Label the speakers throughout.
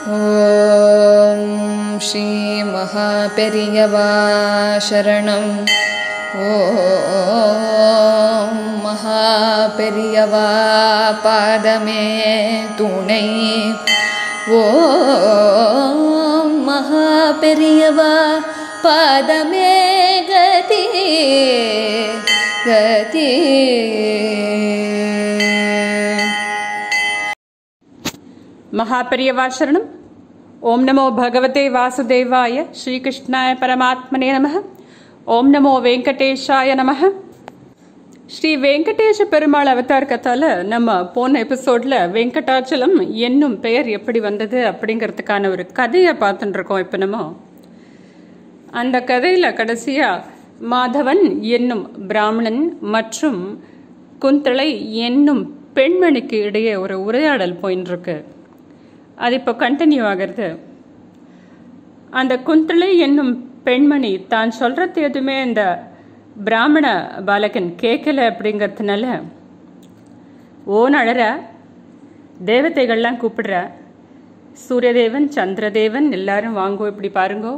Speaker 1: ॐ श्रीमहापेरियवा शरणम् ॐ महापेरियवा पादमे துணை ஓம் மகாபெரியவா பாதமே கதி கதி
Speaker 2: மகாபெரியவா சரணம் ஓம் நமோ பகவதே வாசுதேவாய ஸ்ரீகிருஷ்ணாய பரமாத்மனே நம ஓம் நமோ வெங்கடேஷாய நம ஸ்ரீ வெங்கடேஷ பெருமாள் அவதார் கதால நம்ம போன எபிசோட்ல வெங்கடாச்சலம் என்னும் பெயர் எப்படி வந்தது அப்படிங்கிறதுக்கான ஒரு கதையை பார்த்துட்டு இருக்கோம் இப்போ நம்ம அந்த கதையில கடைசியா மாதவன் என்னும் பிராமணன் மற்றும் குந்தளை என்னும் பெண்மணிக்கு இடையே ஒரு உரையாடல் போயின்னு இருக்கு அது இப்போ கண்டினியூ ஆகிறது அந்த குந்தளை என்னும் பெண்மணி தான் சொல்றது எதுவுமே இந்த பிராமண பாலகன் கேட்கல அப்படிங்கிறதுனால ஓன் அழற தேவதைகள்லாம் கூப்பிடுற சூரியதேவன் சந்திரதேவன் எல்லாரும் வாங்கோ இப்படி பாருங்கோ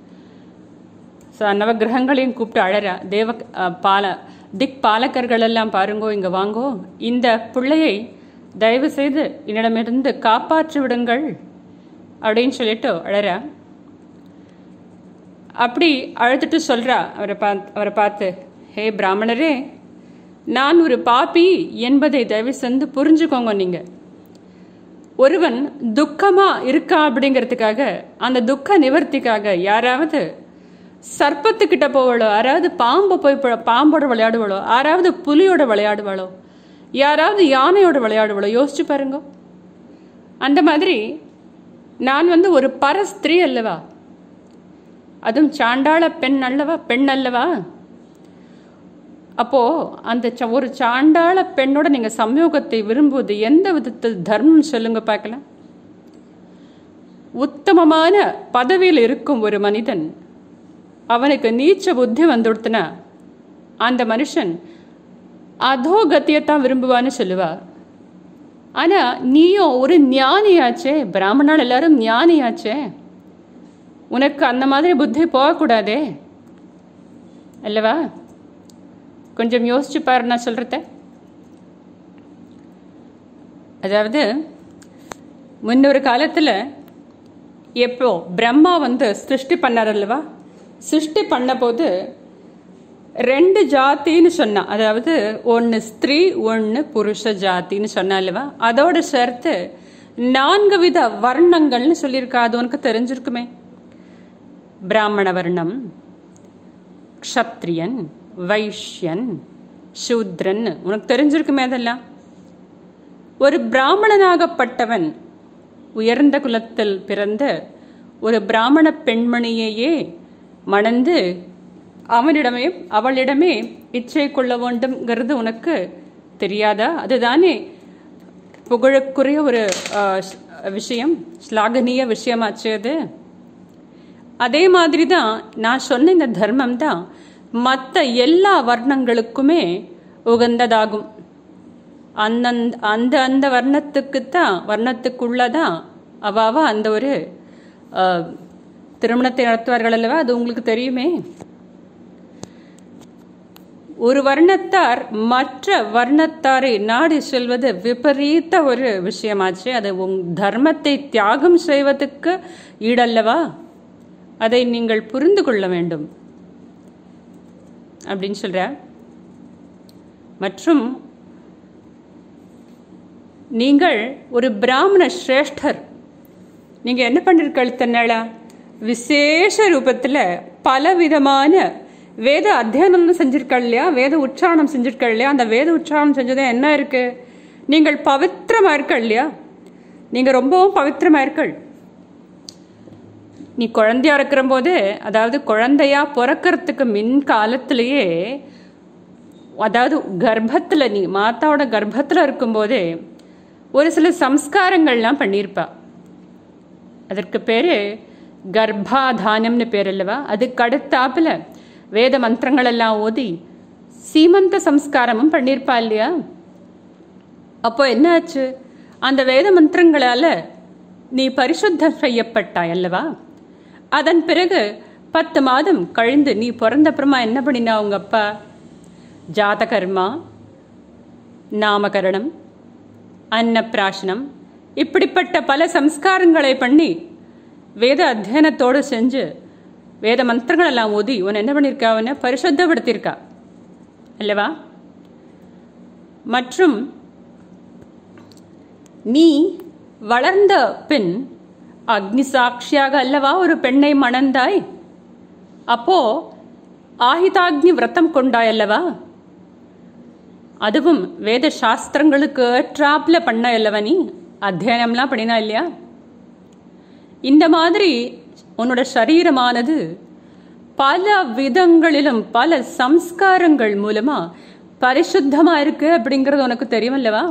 Speaker 2: ஸோ நவகிரகங்களையும் கூப்பிட்டு அழறா தேவ அஹ், பால திக் பாலகர்கள் எல்லாம் பாருங்கோ இங்க வாங்கோ இந்த பிள்ளையை தயவு செய்து என்னிடமிருந்து காப்பாற்றி விடுங்கள் அப்படின்னு சொல்லிட்டு அழறா அப்படி அழுதுட்டு சொல்றா அவரை பார்த்து அவரை பார்த்து ஹே பிராமணரே நான் ஒரு பாப்பி என்பதை தயவு செஞ்சு புரிஞ்சுக்கோங்க நீங்க ஒருவன் துக்கமா இருக்கா அப்படிங்கிறதுக்காக அந்த துக்க நிவர்த்திக்காக யாராவது சர்ப்பத்துக்கிட்ட போவளோ யாராவது பாம்பை போய் ப- பாம்போட விளையாடுவாளோ யாராவது புலியோட விளையாடுவாளோ யாராவது யானையோட விளையாடுவாளோ யோசிச்சு பாருங்க அந்த மாதிரி நான் வந்து ஒரு பரஸ்திரீ அல்லவா அதுவும் சாண்டாள பெண் அல்லவா பெண் அல்லவா அப்போ அந்த ச- ஒரு சாண்டாள பெண்ணோட நீங்க சம்யோகத்தை விரும்புவது எந்த விதத்தில் தர்மம் சொல்லுங்க பார்க்கலாம் உத்தமமான பதவியில் இருக்கும் ஒரு மனிதன் அவனுக்கு நீச்ச புத்தி வந்துடுத்துனா அந்த மனுஷன் அதோகத்தியத்தான் விரும்புவான்னு சொல்லுவா ஆனா நீயும் ஒரு ஞானியாச்சே பிராமணால் எல்லாரும் ஞானியாச்சே உனக்கு அந்த மாதிரி புத்தி போகக்கூடாதே அல்லவா கொஞ்சம் யோசிச்சு பாரு நான் சொல்றத அதாவது முன்னொரு காலத்துல எப்போ பிரம்மா வந்து சிருஷ்டி பண்ணார் அல்லவா சிருஷ்டி பண்ண போது ரெண்டு ஜாத்தின்னு சொன்னா அதாவது ஒன்று ஸ்திரீ ஒன்று புருஷ ஜாத்தின்னு சொன்னா அல்லவா அதோட சேர்த்து நான்கு வித வர்ணங்கள்னு சொல்லியிருக்கா அது உனக்கு தெரிஞ்சிருக்குமே பிராமண வர்ணம் க்ஷத்ரியன் வைஷ்யன் சூத்ரன் உனக்கு தெரிஞ்சிருக்குமே அதெல்லாம் ஒரு பிராமணனாகப்பட்டவன் உயர்ந்த குலத்தில் பிறந்த ஒரு பிராமண பெண்மணியையே மணந்து அவனிடமே அவளிடமே இச்சை கொள்ள வேண்டும்ங்கிறது உனக்கு தெரியாதா அதுதானே புகழுக்குரிய ஒரு ஆ, ஷ்- விஷயம் ஸ்லாகனீய விஷயமாச்சு அது அதே மாதிரி தான் நான் சொன்ன இந்த தர்மம் தான் மற்ற எல்லா வர்ணங்களுக்குமே உகந்ததாகும் அந்தந்த அந்த அந்த வர்ணத்துக்குத்தான் வர்ணத்துக்குள்ளதான் அவாவ அந்த ஒரு அஹ், திருமணத்தை நடத்துவார்கள் அல்லவா அது உங்களுக்கு தெரியுமே ஒரு வர்ணத்தார் மற்ற வர்ணத்தாரை நாடி செல்வது விபரீத ஒரு விஷயமாச்சு அது உங் தர்மத்தை தியாகம் செய்வதற்கு ஈடல்லவா அதை நீங்கள் புரிந்து கொள்ள வேண்டும் அப்படின்னு சொல்ற மற்றும் நீங்கள் ஒரு பிராமண சிரேஷ்டர் நீங்க என்ன பண்ணிருக்கள் தன்னாளா விசேஷ ரூபத்துல பலவிதமான வேத அத்தியனம் செஞ்சிருக்கள் இல்லையா வேத உச்சாரணம் செஞ்சிருக்கள் இல்லையா அந்த வேத உச்சாரணம் செஞ்சது என்ன இருக்கு நீங்கள் பவித்திரமா இருக்கள் இல்லையா நீங்க ரொம்பவும் பவித்திரமா இருக்கள் நீ குழந்தையா இருக்கிற போது அதாவது குழந்தையா பிறக்கறதுக்கு மின் காலத்திலேயே அதாவது கர்ப்பத்துல நீ மாதாவோட கர்ப்பத்துல இருக்கும்போதே ஒரு சில சம்ஸ்காரங்கள்லாம் பண்ணியிருப்பா அதற்கு பேரு கர்ப்பாதானம்னு பேர் அல்லவா அதுக்கு அடுத்தாப்புல வேத மந்திரங்கள் எல்லாம் ஓதி சீமந்த சம்ஸ்காரமும் பண்ணியிருப்பா இல்லையா அப்போ என்ன ஆச்சு அந்த வேத மந்திரங்களால நீ பரிசுத்தம் செய்யப்பட்டாய் அல்லவா அதன் பிறகு பத்து மாதம் கழிந்து நீ பிறந்தப்புறமா என்ன பண்ணினா உங்க அப்பா ஜாதகர்மா நாமகரணம் அன்னப்பிராசனம் இப்படிப்பட்ட பல சம்ஸ்காரங்களை பண்ணி வேத அத்தியனத்தோடு செஞ்சு வேத மந்திரங்கள் எல்லாம் ஓதி உன்னை என்ன பண்ணியிருக்கா உன்னை பரிசுத்தப்படுத்தியிருக்கா அல்லவா மற்றும் நீ வளர்ந்த பின் அக்னி சாட்சியாக அல்லவா ஒரு பெண்ணை மணந்தாய் அப்போ ஆஹிதாக்னி விரதம் கொண்டாய் அல்லவா அதுவும் வேத சாஸ்திரங்களுக்கு ஏற்றாப்புல பண்ண அல்லவா நீ அத்தியனம்லாம் பண்ணினா இல்லையா இந்த மாதிரி உன்னோட சரீரமானது பல விதங்களிலும் பல சம்ஸ்காரங்கள் மூலமா பரிசுத்தமா இருக்கு அப்படிங்கிறது உனக்கு தெரியும் அல்லவா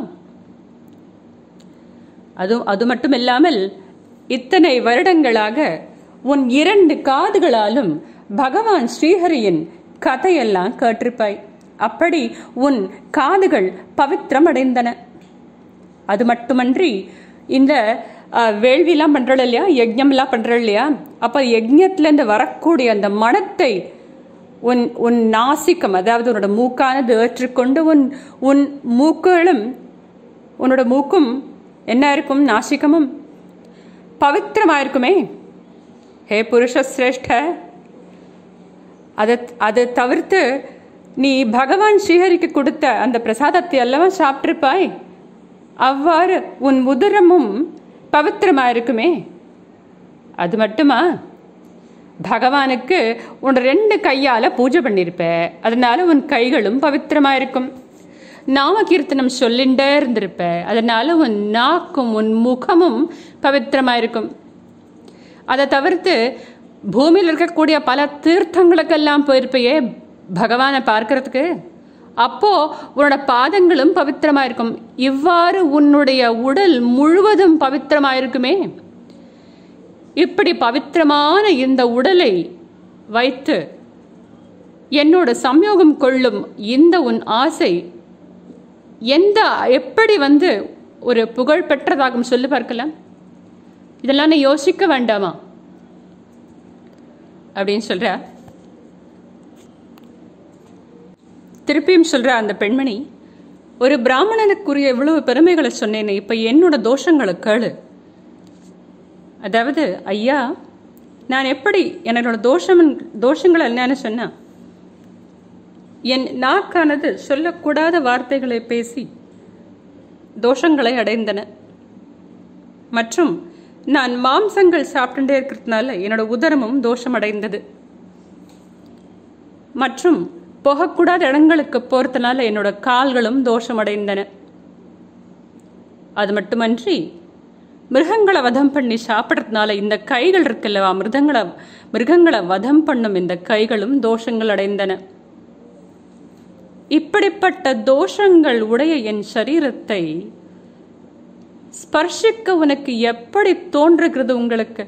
Speaker 2: அது அது மட்டும் இல்லாமல் இத்தனை வருடங்களாக உன் இரண்டு காதுகளாலும் பகவான் ஸ்ரீஹரியின் கதையெல்லாம் கேட்டிருப்பாய் அப்படி உன் காதுகள் பவித்திரம் அடைந்தன அது மட்டுமன்றி இந்த அஹ், வேள்விலாம் பண்றோம் இல்லையா யஜ்ஞம்லாம் பண்றோம் இல்லையா அப்ப யஜ்ஞத்துல இருந்து வரக்கூடிய அந்த மனத்தை உன் உன் நாசிக்கம் அதாவது உன்னோட மூக்கானது ஏற்றுக்கொண்டு உன் உன் மூக்குகளும் உன்னோட மூக்கும் என்ன இருக்கும் நாசிகமும் பவித்திரமாயிருக்குமே ஹே புருஷ சிரேஷ்ட அதை அதை தவிர்த்து நீ பகவான் ஸ்ரீஹரிக்கு கொடுத்த அந்த பிரசாதத்தை அல்லவா சாப்பிட்டிருப்பாய் அவ்வாறு உன் உதரமும் பவித்திரமாயிருக்குமே அது மட்டுமா பகவானுக்கு உன் ரெண்டு கையால பூஜை பண்ணியிருப்ப அதனால உன் கைகளும் பவித்திரமாயிருக்கும் நாம கீர்த்தனம் சொல்லிண்டே இருந்திருப்ப அதனால உன் நாக்கும் உன் முகமும் பவித்திரமாயிருக்கும் அதை தவிர்த்து பூமியில் இருக்கக்கூடிய பல தீர்த்தங்களுக்கெல்லாம் போயிருப்பையே பகவானை பார்க்கறதுக்கு அப்போ உன்னோட பாதங்களும் பவித்திரமா இருக்கும் இவ்வாறு உன்னுடைய உடல் முழுவதும் பவித்திரமா இருக்குமே இப்படி பவித்திரமான இந்த உடலை வைத்து என்னோட சம்யோகம் கொள்ளும் இந்த உன் ஆசை எந்த எப்படி வந்து ஒரு புகழ் பெற்றதாகும் சொல்லி பார்க்கலாம் இதெல்லாம் நீ யோசிக்க வேண்டாமா அப்படின்னு சொல்ற திருப்பியும் சொல்ற அந்த பெண்மணி ஒரு பிராமணனுக்குரிய இவ்வளவு பெருமைகளை சொன்னேனே இப்ப என்னோட தோஷங்களை கேளு அதாவது ஐயா நான் எப்படி என்னோட தோஷம் தோஷங்கள் என்னன்னு சொன்னா என் நாக்கானது சொல்லக்கூடாத வார்த்தைகளை பேசி தோஷங்களை அடைந்தன மற்றும் நான் மாம்சங்கள் சாப்பிட்டுட்டே இருக்கிறதுனால என்னோட உதரமும் தோஷம் அடைந்தது மற்றும் போகக்கூடாத இடங்களுக்கு போறதுனால என்னோட கால்களும் தோஷம் அடைந்தன அது மட்டுமன்றி மிருகங்களை வதம் பண்ணி சாப்பிட்றதுனால இந்த கைகள் இருக்குல்லவா மிருகங்களை மிருகங்களை வதம் பண்ணும் இந்த கைகளும் தோஷங்கள் அடைந்தன இப்படிப்பட்ட தோஷங்கள் உடைய என் சரீரத்தை ஸ்பர்ஷிக்க உனக்கு எப்படி தோன்றுகிறது உங்களுக்கு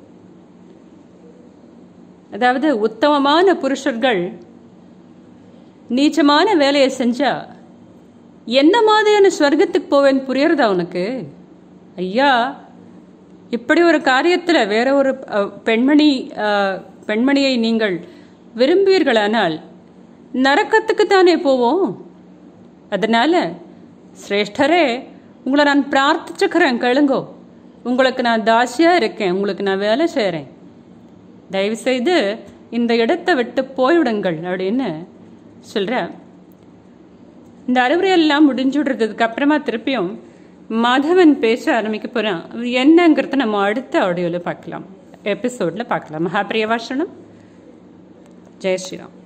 Speaker 2: அதாவது உத்தமமான புருஷர்கள் நீச்சமான வேலையை செஞ்சா என்ன மாதிரியான ஸ்வர்க்கத்துக்கு போவேன்னு புரியறதா உனக்கு ஐயா இப்படி ஒரு காரியத்துல வேற ஒரு அஹ், பெண்மணி அஹ், பெண்மணியை நீங்கள் விரும்புவீர்களானால் நரக்கத்துக்கு தானே போவோம் அதனால சிரேஷ்டரே உங்களை நான் பிரார்த்திச்சுக்கிறேன் கேளுங்கோ உங்களுக்கு நான் தாசியா இருக்கேன் உங்களுக்கு நான் வேலை செய்கிறேன் தயவு செய்து இந்த இடத்தை விட்டு போய்விடுங்கள் அப்படின்னு சொல்கிறேன் இந்த அறிவுரையெல்லாம் முடிஞ்சு விடுறதுக்கு அப்புறமா திருப்பியும் மாதவன் பேச ஆரம்பிக்க போகிறான் அது என்னங்கிறத நம்ம அடுத்த ஆடியோவில் பார்க்கலாம் எபிசோடில் பார்க்கலாம் மகாபிரியவாசனம் ஜெய் ஸ்ரீராம்